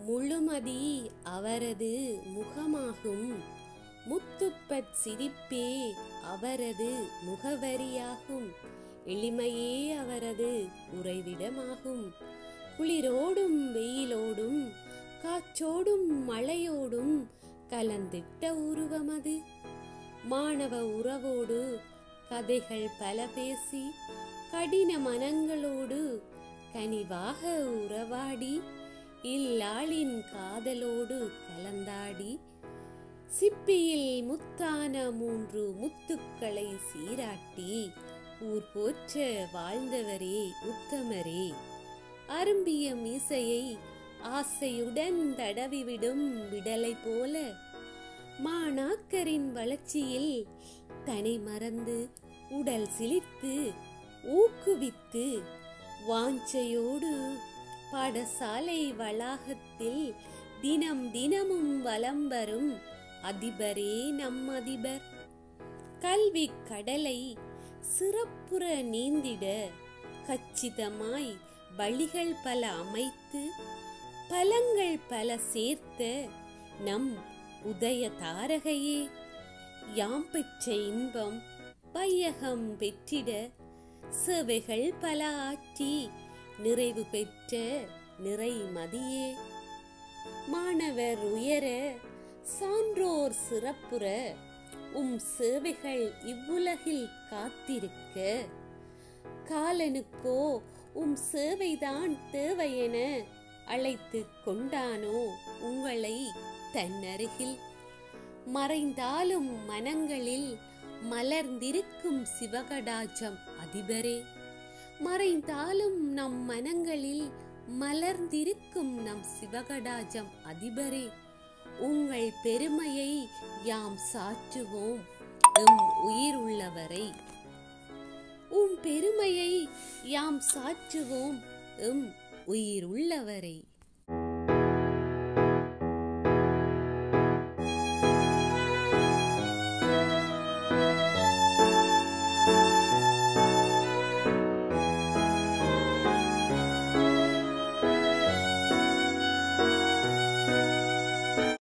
முழுமதி அவரது முகமாகும் முத்துப்பற் சிரிப்பே அவரது முகவரியாகும் எளிமையே அவரது உறைவிடமாகும் குளிரோடும் வெயிலோடும் காற்றோடும் மழையோடும் கலந்திட்ட உருவமது மாணவ உறவோடு கதைகள் பல பேசி கடின மனங்களோடு கனிவாக உறவாடி இல்லாளின் காதலோடு கலந்தாடி சிப்பியில் முத்தான மூன்று முத்துக்களை சீராட்டி ஊர் போற்ற வாழ்ந்தவரே உத்தமரே அரும்பிய மீசையை ஆசையுடன் தடவிவிடும் விடலை போல மாணாக்கரின் வளர்ச்சியில் தனை மறந்து உடல் சிலிர்த்து ஊக்குவித்து வாஞ்சையோடு பாடசாலை வளாகத்தில் தினம் தினமும் வலம் வரும் அதிபரே நம் அதிபர் கல்வி கடலை சிறப்புற நீந்திட கச்சிதமாய் வழிகள் பல அமைத்து பலங்கள் பல சேர்த்த நம் உதய தாரகையே யாம் பெற்ற இன்பம் வையகம் பெற்றிட சேவைகள் பல ஆற்றி நிறைவு பெற்ற நிறைமதியே மாணவர் உயர சான்றோர் சிறப்புற உம் சேவைகள் இவ்வுலகில் காத்திருக்க காலனுக்கோ உம் சேவைதான் தேவையென அழைத்து கொண்டானோ உங்களை தன்னருகில் மறைந்தாலும் மனங்களில் மலர்ந்திருக்கும் சிவகடாஜம் அதிபரே மறைந்தாலும் நம் மனங்களில் மலர்ந்திருக்கும் நம் சிவகடாஜம் அதிபரே உங்கள் பெருமையை யாம் சாற்றுவோம் எம் உயிர் உள்ளவரை உம் பெருமையை யாம் சாற்றுவோம் எம் உயிர் உள்ளவரை